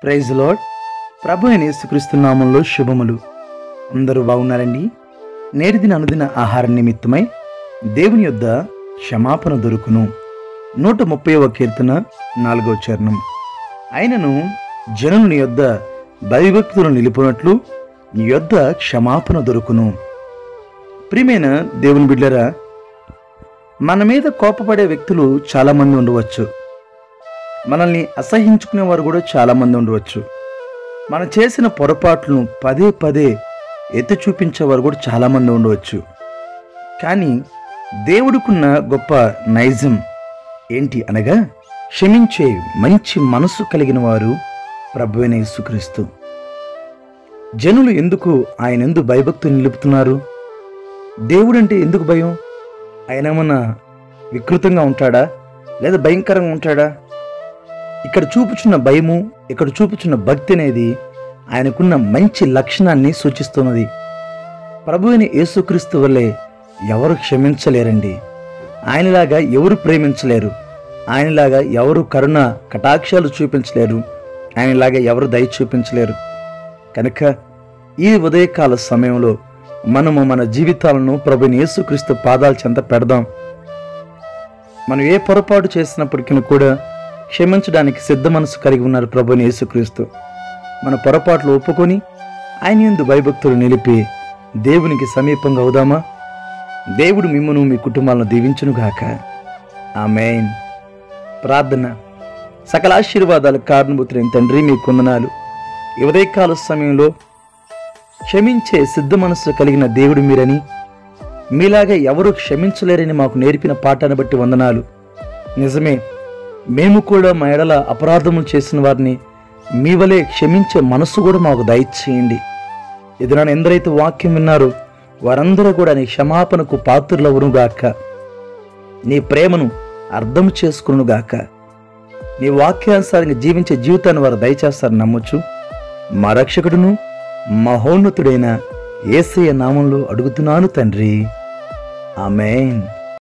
praise lord ప్రభు అయిన యేసుక్రీస్తు నామంలో శుభములు అందరూ బాగున్నారండి నేటి దిన అనుదిన ఆహార నిమిత్తమై దేవుని యొద్ద క్షమాపణ దొరుకును నూట ముప్పైవ కీర్తన నాలుగవ చరణం అయినను జనుని యొద్ద భయభక్తులు నిలుపునట్లు నీ యొద్ద క్షమాపణ దొరుకును ప్రియమైన దేవుని బిడ్డరా మన మీద కోపపడే వ్యక్తులు చాలామంది ఉండవచ్చు మనల్ని అసహించుకునే వారు కూడా చాలామంది ఉండవచ్చు మనం చేసిన పొరపాట్లను పదే పదే ఎత్తి చూపించేవారు కూడా చాలామంది ఉండవచ్చు కానీ దేవుడికున్న గొప్ప నైజం ఏంటి అనగా క్షమించే మంచి మనసు కలిగిన వారు ప్రభువైన యేసుక్రీస్తు జనులు ఎందుకు ఆయన ఎందుకు భయభక్తులు నిలుపుతున్నారు దేవుడంటే ఎందుకు భయం ఆయన ఏమన్నా వికృతంగా ఉంటాడా లేదా భయంకరంగా ఉంటాడా ఇక్కడ చూపుచున్న భయము ఇక్కడ చూపుచున్న భక్తి అనేది ఆయనకున్న మంచి లక్షణాన్ని సూచిస్తున్నది ప్రభువుని యేసుక్రీస్తు వల్లే ఎవరు క్షమించలేరండి ఆయనలాగా ఎవరు ప్రేమించలేరు ఆయనలాగా ఎవరు కరుణ కటాక్షాలు చూపించలేరు ఆయనలాగా ఎవరు దయ చూపించలేరు కనుక ఈ ఉదయకాల సమయంలో మనము మన జీవితాలను ప్రభుని యేసుక్రీస్తు పాదాల చెంత పెడదాం మనం ఏ పొరపాటు చేసినప్పటికీ కూడా క్షమించడానికి సిద్ధ మనసు కలిగి ఉన్నారు ప్రభుని యేసుక్రీస్తు మన పొరపాట్లు ఒప్పుకొని ఆయన ఎందు భయభక్తులు నిలిపి దేవునికి సమీపంగా అవుదామా దేవుడు మిమ్మను మీ కుటుంబాలను దీవించునుగాక ఆమెన్ ప్రార్థన సకల ఆశీర్వాదాలకు కారణభూతులైన తండ్రి మీ కొందనాలు ఈ ఉదయకాల సమయంలో క్షమించే సిద్ధ మనస్సు కలిగిన దేవుడు మీరని మీలాగా ఎవరు క్షమించలేరని మాకు నేర్పిన పాఠాన్ని బట్టి వందనాలు నిజమే మేము కూడా మా ఎడల అపరాధములు చేసిన వారిని మీ వలె క్షమించే మనస్సు కూడా మాకు దయచేయండి ఎదురైన ఎందరైతే వాక్యం విన్నారో వారందరూ కూడా నీ క్షమాపణకు పాత్రులవునుగాక నీ ప్రేమను అర్థం చేసుకునుగాక నీ వాక్యానుసారంగా జీవించే జీవితాన్ని వారు దయచేస్తారని నమ్మొచ్చు మా రక్షకుడును మహోన్నతుడైన ఏసయ్య నామంలో అడుగుతున్నాను తండ్రి ఆమెన్